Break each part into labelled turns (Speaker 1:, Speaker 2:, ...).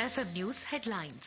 Speaker 1: FM News headlines.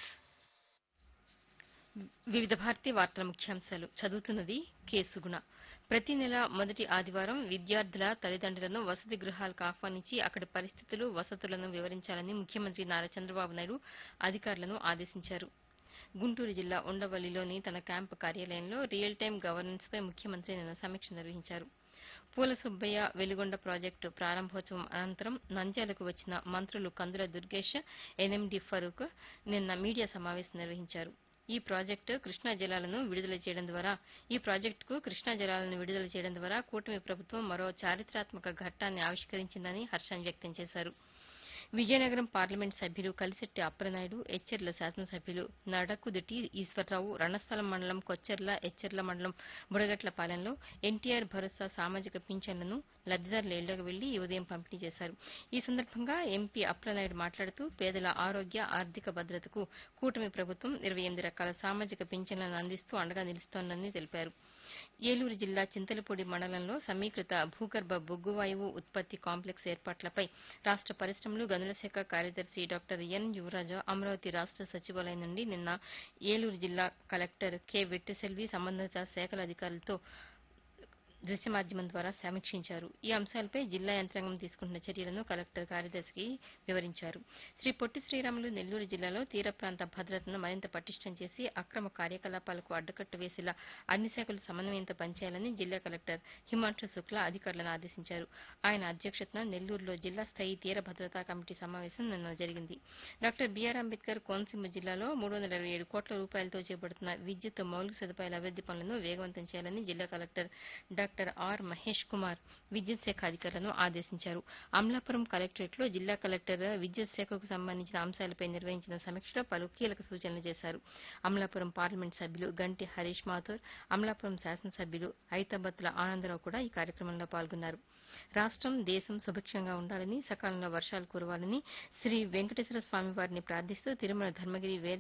Speaker 2: వివిధ భారతి వార్తల ముఖ్యాంశాలు చదువుతున్నది కె సుగుణ ప్రతి నెల మొదటి ఆదివారం విద్యార్థుల తల్లిదండ్రులను వసతి గృహాలకు ఆహ్వానించి అక్కడి పరిస్థితులు వసతులను వివరించాలని ముఖ్యమంత్రి నారా చంద్రబాబు నాయుడు అధికారులను ఆదేశించారు గుంటూరు జిల్లా ఉండవల్లిలోని తన క్యాంపు కార్యాలయంలో రియల్ టైం గవర్నెన్స్ పై ముఖ్యమంత్రి నిన్న సమీక్ష నిర్వహించారు పూల సుబ్బయ్య వెలుగొండ ప్రాజెక్టు ప్రారంభోత్సవం అనంతరం నంద్యాలకు వచ్చిన మంత్రులు కందుల దుర్గేష్ ఎన్ఎండి ఫరూక్ నిన్న మీడియా సమావేశం నిర్వహించారు ఈ ప్రాజెక్టు కృష్ణా జలాలను విడుదల చేయడం ద్వారా ఈ ప్రాజెక్టుకు కృష్ణా జలాలను విడుదల చేయడం ద్వారా కూటమి ప్రభుత్వం మరో చారిత్రాత్మక ఘట్టాన్ని ఆవిష్కరించిందని హర్షం వ్యక్తం చేశారు విజయనగరం పార్లమెంట్ సభ్యులు కలిశెట్టి అప్రనాయుడు ఎచ్చెర్ల శాసనసభ్యులు నడకుదిటి ఈశ్వరరావు రణస్థలం మండలం కొచ్చెర్ల ఎచ్చెర్ల మండలం బుడగట్లపాలెంలో ఎన్టీఆర్ భరోసా సామాజిక పింఛన్లను లబ్దిదారుల ఇళ్లకు వెళ్లి ఈ ఉదయం పంపిణీ చేశారు ఈ సందర్భంగా ఎంపీ అప్రనాయుడు మాట్లాడుతూ పేదల ఆరోగ్య ఆర్థిక భద్రతకు కూటమి ప్రభుత్వం ఇరవై ఎనిమిది రకాల సామాజిక పింఛన్లను అందిస్తూ అండగా నిలుస్తోందని తెలిపారు ఏలూరు జిల్లా చింతలపూడి మండలంలో సమీకృత భూగర్భ బొగ్గు వాయువు ఉత్పత్తి కాంప్లెక్స్ ఏర్పాట్లపై రాష్ట పరిశ్రమలు గనుల శాఖ కార్యదర్శి డాక్టర్ ఎన్ యువరాజు అమరావతి రాష్ట సచివాలయం నుండి నిన్న ఏలూరు జిల్లా కలెక్టర్ కె వెట్టిసెల్వి సంబంధిత శాఖల అధికారులతో దృశ్య మాధ్యమం ద్వారా సమీక్షించారు ఈ అంశాలపై జిల్లా యంత్రాంగం తీసుకుంటున్న చర్యలను కలెక్టర్ కార్యదర్శికి వివరించారు శ్రీ పొట్టి శ్రీరాములు నెల్లూరు జిల్లాలో తీర ప్రాంత భద్రతను మరింత పటిష్టం చేసి అక్రమ కార్యకలాపాలకు అడ్డుకట్ట వేసేలా అన్ని శాఖలు సమన్వయంతో పనిచేయాలని జిల్లా కలెక్టర్ హిమాంశు శుక్లా అధికారులను ఆదేశించారు ఆయన అధ్యక్షతన నెల్లూరులో జిల్లా స్థాయి తీర భద్రతా కమిటీ సమావేశం నిన్న జరిగింది డాక్టర్ బీఆర్ అంబేద్కర్ కోనసీమ జిల్లాలో మూడు వందల ఇరవై ఏడు కోట్ల రూపాయలతో చేపడుతున్న విద్యుత్ మౌలిక సదుపాయాల అభివృద్ది పనులను వేగవంతం చేయాలని జిల్లా collector doctor R Mahesh Kumar విద్యుత్ శాఖ అధికారులను ఆదేశించారు అమలాపురం కలెక్టరేట్లో జిల్లా కలెక్టర్ విద్యుత్ శాఖకు సంబంధించిన అంశాలపై నిర్వహించిన సమీక్షలో పలు కీలక సూచనలు చేశారు అమలాపురం పార్లమెంట్ సభ్యులు గంటి హరీష్ మాథూర్ అమలాపురం శాసనసభ్యులు ఐతబత్తుల ఆనందరావు కూడా ఈ కార్యక్రమంలో పాల్గొన్నారు రాష్టం దేశం సుభిక్షంగా ఉండాలని సకాలంలో వర్షాలు కురవాలని శ్రీ వెంకటేశ్వర స్వామి వారిని ప్రార్థిస్తూ తిరుమల ధర్మగిరి వేద